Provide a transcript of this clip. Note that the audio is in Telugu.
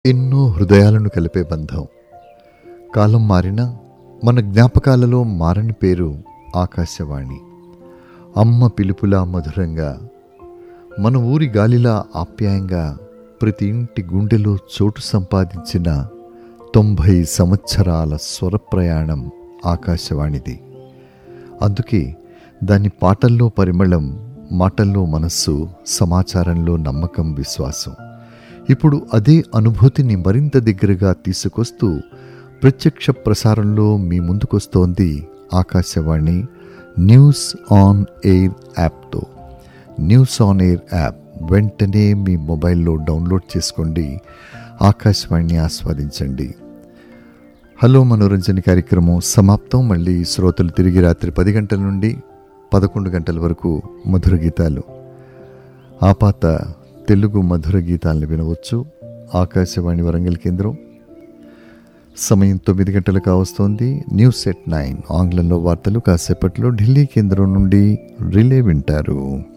ఎన్నో హృదయాలను కలిపే బంధం కాలం మారినా మన జ్ఞాపకాలలో మారని పేరు ఆకాశవాణి అమ్మ పిలుపులా మధురంగా మన ఊరి గాలిలా ఆప్యాయంగా ప్రతి ఇంటి గుండెలో చోటు సంపాదించిన తొంభై సంవత్సరాల స్వర ప్రయాణం ఆకాశవాణిది అందుకే దాని పాటల్లో పరిమళం మాటల్లో మనస్సు సమాచారంలో నమ్మకం విశ్వాసం ఇప్పుడు అదే అనుభూతిని మరింత దగ్గరగా తీసుకొస్తూ ప్రత్యక్ష ప్రసారంలో మీ ముందుకొస్తోంది ఆకాశవాణి న్యూస్ ఆన్ ఎయిర్ యాప్తో న్యూస్ ఆన్ ఎయిర్ యాప్ వెంటనే మీ మొబైల్లో డౌన్లోడ్ చేసుకోండి ఆకాశవాణిని ఆస్వాదించండి హలో మనోరంజన కార్యక్రమం సమాప్తం మళ్ళీ శ్రోతలు తిరిగి రాత్రి పది గంటల నుండి పదకొండు గంటల వరకు మధుర గీతాలు ఆపాత తెలుగు మధుర గీతాలను వినవచ్చు ఆకాశవాణి వరంగల్ కేంద్రం సమయం తొమ్మిది గంటలకు కావస్తోంది న్యూస్ ఎట్ నైన్ ఆంగ్లంలో వార్తలు కాసేపట్లో ఢిల్లీ కేంద్రం నుండి రిలే వింటారు